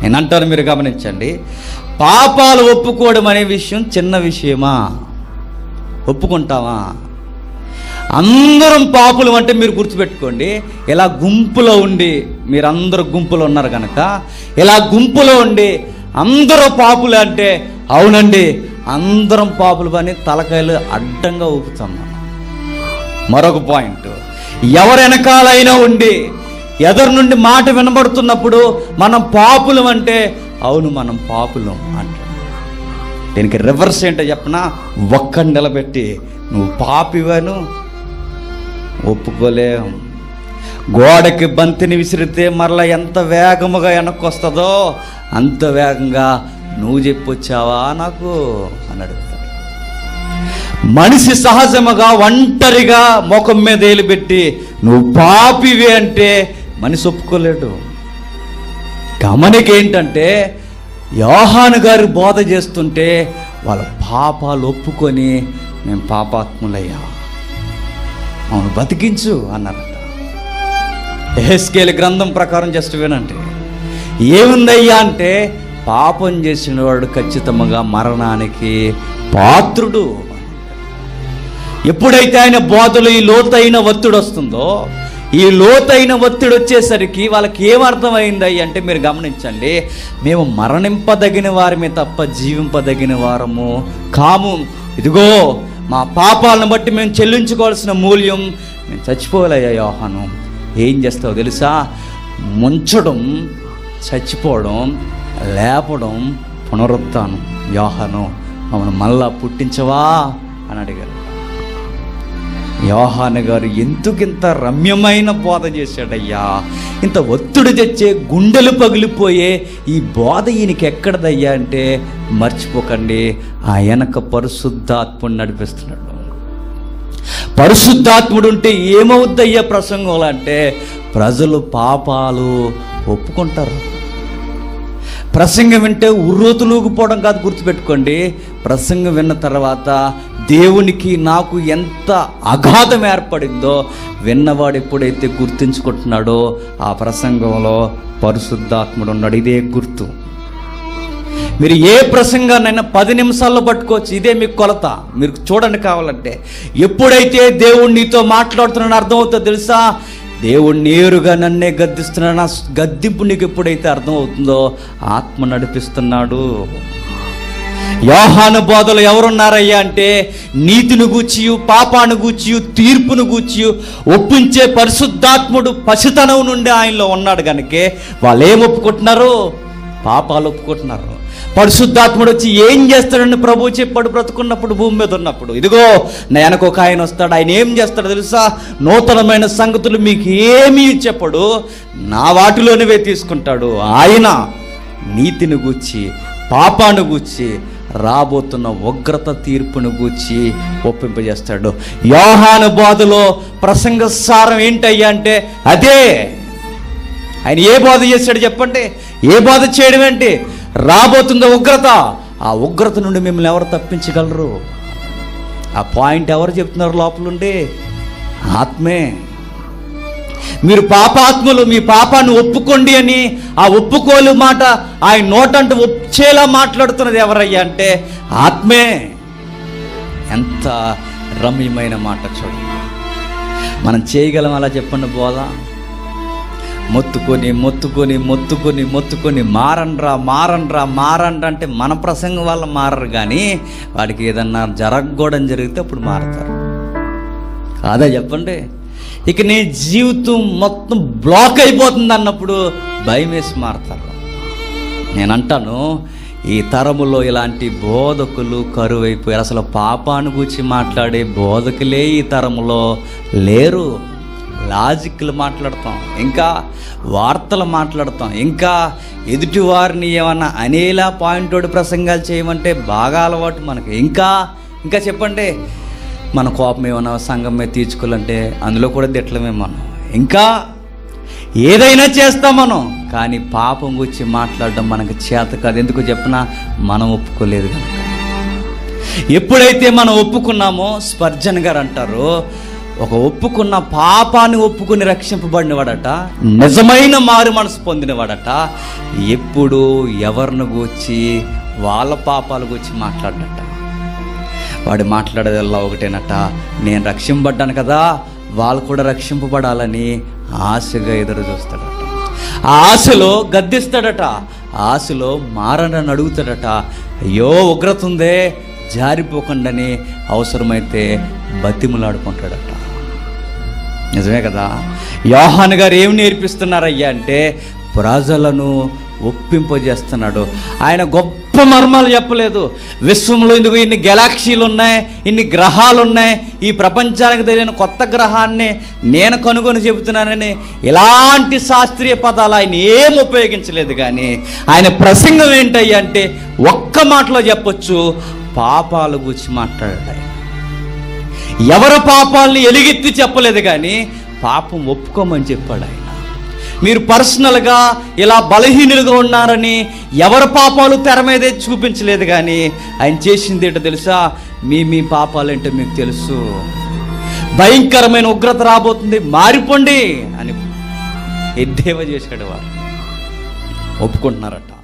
నేను అంటాను మీరు గమనించండి పాపాలు ఒప్పుకోవడం అనే విషయం చిన్న విషయమా ఒప్పుకుంటావా అందరం పాపులు అంటే మీరు గుర్తుపెట్టుకోండి ఇలా గుంపులో ఉండి మీరందరూ గుంపులో ఉన్నారు కనుక ఇలా గుంపులో ఉండి అందరూ పాపులు అంటే అవునండి అందరం పాపులు అని తలకాయలు అడ్డంగా ఊపుతాం మనం మరొక పాయింట్ ఎవరు వెనకాలైనా ఉండి ఎదరు నుండి మాట వినబడుతున్నప్పుడు మనం పాపులం అంటే అవును మనం పాపులం అంటాం దీనికి రివర్స్ ఏంటో చెప్పనా ఒక్క నిలబెట్టి నువ్వు పాపివను ఒప్పుకోలేం గోడకి బంతిని విసిరితే మరలా ఎంత వేగముగా వెనక్కి వస్తుందో అంత వేగంగా నువ్వు చెప్పొచ్చావా నాకు అని అడుగుతాడు మనిషి సహజముగా ఒంటరిగా ముఖం మీద ఏలిపెట్టి నువ్వు పాపివి అంటే మనిషి ఒప్పుకోలేడు గమనిక ఏంటంటే యోహాను గారు బోధ చేస్తుంటే వాళ్ళ పాపాలు ఒప్పుకొని మేము పాపాత్ములయ్యా అవును బతికించు అన్నారట ఎహెస్కేల్ గ్రంథం ప్రకారం జస్ట్ వినండి ఏముందయ్యా అంటే పాపం చేసిన వాడు ఖచ్చితంగా మరణానికి పాత్రుడు ఎప్పుడైతే ఆయన బోధలు ఈ లోతైన ఒత్తిడి వస్తుందో ఈ లోతైన ఒత్తిడి వచ్చేసరికి వాళ్ళకి ఏమర్థమైంది అంటే మీరు గమనించండి మేము మరణింపదగిన వారమే తప్ప జీవింపదగిన వారము కాము ఇదిగో మా పాపాలను బట్టి మేము చెల్లించుకోవాల్సిన మూల్యం మేము చచ్చిపోలయ్యా యోహాను ఏం చేస్తావు తెలుసా ముంచడం చచ్చిపోవడం లేపడం పునరుత్థానం యోహాను మమ్మల్ని మళ్ళా పుట్టించవా అని అడిగారు యోహాను గారు ఎందుకింత రమ్యమైన బోధ చేశాడయ్యా ఇంత ఒత్తిడి తెచ్చే గుండెలు పగిలిపోయే ఈ బోధ ఈయనకి ఎక్కడదయ్యా అంటే మర్చిపోకండి ఆ వెనక పరిశుద్ధాత్ముడు నడిపిస్తున్నాడు పరిశుద్ధాత్ముడు ఉంటే ఏమవుద్దయ్యా ప్రసంగంలో అంటే ప్రజలు పాపాలు ఒప్పుకుంటారు ప్రసంగం వింటే ఉర్రోతులూగిపోవడం కాదు గుర్తుపెట్టుకోండి ప్రసంగం విన్న తర్వాత దేవునికి నాకు ఎంత అగాధం ఏర్పడిందో విన్నవాడు ఎప్పుడైతే గుర్తించుకుంటున్నాడో ఆ ప్రసంగంలో పరిశుద్ధాత్ముడు ఉన్నాడు ఇదే గుర్తు మీరు ఏ ప్రసంగాన్నైనా పది నిమిషాల్లో పట్టుకోవచ్చు ఇదే మీకు కొలత మీరు చూడండి కావాలంటే ఎప్పుడైతే దేవుడు నీతో మాట్లాడుతున్నాడో అర్థమవుతుందో తెలుసా దేవుడు నేరుగా నన్నే గద్దిస్తున్నాడు నా గద్దింపు నీకు ఎప్పుడైతే అర్థమవుతుందో ఆత్మ నడిపిస్తున్నాడు యోహాను బోధలు ఎవరున్నారయ్యా అంటే నీతిని గూర్చియు పాపాను గూర్చియు తీర్పును గూర్చియు ఒప్పించే పరిశుద్ధాత్ముడు పసితనం నుండి ఆయనలో ఉన్నాడు కనుకే వాళ్ళు ఏం ఒప్పుకుంటున్నారు పాపాలు ఒప్పుకుంటున్నారు పరిశుద్ధాత్ముడు వచ్చి ఏం చేస్తాడని ప్రభు చెప్పాడు బ్రతుకున్నప్పుడు భూమి మీద ఉన్నప్పుడు ఇదిగో నా వెనక ఒక ఆయన వస్తాడు ఆయన ఏం చేస్తాడో తెలుసా నూతనమైన సంగతులు మీకు ఏమీ చెప్పడు నా వాటిలోనివే తీసుకుంటాడు ఆయన నీతిని గూర్చి పాపాను గూర్చి రాబోతున్న ఉగ్రత తీర్పును గూర్చి ఒప్పింపజేస్తాడు యోహాను బోధలో ప్రసంగ సారం ఏంటయ్యా అంటే అదే ఆయన ఏ బోధ చేశాడు చెప్పండి ఏ బోధ చేయడం ఏంటి రాబోతుందో ఉగ్రత ఆ ఉగ్రత నుండి మిమ్మల్ని ఎవరు తప్పించగలరు ఆ పాయింట్ ఎవరు చెప్తున్నారు లోపలుండి ఆత్మే మీరు పాపాత్ములు మీ పాపాన్ని ఒప్పుకోండి అని ఆ ఒప్పుకోలు మాట ఆయన నోటంటూ వచ్చేలా మాట్లాడుతున్నది ఎవరయ్యా అంటే ఆత్మే ఎంత రమ్యమైన మాట చూడండి మనం చేయగలం అలా చెప్పండి బోధ మొత్తుకొని మొత్తుకొని మొత్తుకొని మొత్తుకొని మారండ్రా మారండ్రా మారండ్రా అంటే మన ప్రసంగం వల్ల మారరు కానీ వాడికి ఏదన్నా జరగకూడని జరిగితే అప్పుడు మారతారు కాదా చెప్పండి ఇక నీ జీవితం మొత్తం బ్లాక్ అయిపోతుంది అన్నప్పుడు భయం వేసి మారతారు నేను అంటాను ఈ తరములో ఇలాంటి బోధకులు కరువైపోయారు అసలు పాపాను గురించి మాట్లాడే బోధకులే ఈ తరములో లేరు లాజిక్లు మాట్లాడతాం ఇంకా వార్తలు మాట్లాడతాం ఇంకా ఎదుటి వారిని ఏమన్నా అనేలా పాయింట్ ఓడి ప్రసంగాలు చేయమంటే బాగా అలవాటు మనకి ఇంకా ఇంకా చెప్పండి మన కోపం ఏమన్నా సంఘం మీద తీర్చుకోవాలంటే అందులో కూడా తిట్టలమే మనం ఇంకా ఏదైనా చేస్తాం మనం కానీ పాపం గురించి మాట్లాడడం మనకు చేత కాదు ఎందుకు చెప్పినా మనం ఒప్పుకోలేదు కనుక ఎప్పుడైతే మనం ఒప్పుకున్నామో స్పర్జన్ గారు అంటారు ఒక ఒప్పుకున్న పాపాన్ని ఒప్పుకుని రక్షింపబడినవాడట నిజమైన మారు మనసు పొందినవాడట ఎప్పుడు ఎవరిని గూర్చి వాళ్ళ పాపాల గురించి మాట్లాడట వాడు మాట్లాడేదల్లా ఒకటేనట నేను రక్షింపబడ్డాను కదా వాళ్ళు కూడా రక్షింపబడాలని ఆశగా ఎదురు చూస్తాడట ఆ ఆశలో గద్దిస్తాడట ఆ ఆశలో మారనని అడుగుతాడట అయ్యో ఉగ్రత ఉందే జారిపోకుండాని అవసరమైతే బతిములాడుకుంటాడట నిజమే కదా యోహాన్ గారు ఏం నేర్పిస్తున్నారయ్యా అంటే ప్రజలను ఒప్పింపజేస్తున్నాడు ఆయన గొప్ప మర్మాలు చెప్పలేదు విశ్వంలో ఇందుకు ఇన్ని గెలాక్సీలు ఉన్నాయి ఇన్ని గ్రహాలు ఉన్నాయి ఈ ప్రపంచానికి తెలియని కొత్త గ్రహాన్ని నేను కనుగొని చెబుతున్నానని ఇలాంటి శాస్త్రీయ పదాలు ఆయన ఏం ఉపయోగించలేదు కానీ ఆయన ప్రసంగం ఏంటయ్యా అంటే ఒక్క మాటలో చెప్పొచ్చు పాపాల గురించి మాట్లాడాడు ఆయన ఎవరి పాపాలని ఎలుగెత్తి చెప్పలేదు కానీ పాపం ఒప్పుకోమని చెప్పాడు ఆయన మీరు పర్సనల్గా ఇలా బలహీనులుగా ఉన్నారని ఎవరి పాపాలు తెర మీదే చూపించలేదు కానీ ఆయన చేసింది ఏంటో తెలుసా మీ మీ పాపాలేంటో మీకు తెలుసు భయంకరమైన ఉగ్రత రాబోతుంది మారిపోండి అని ఎద్దేవా చేశాడు వారు ఒప్పుకుంటున్నారట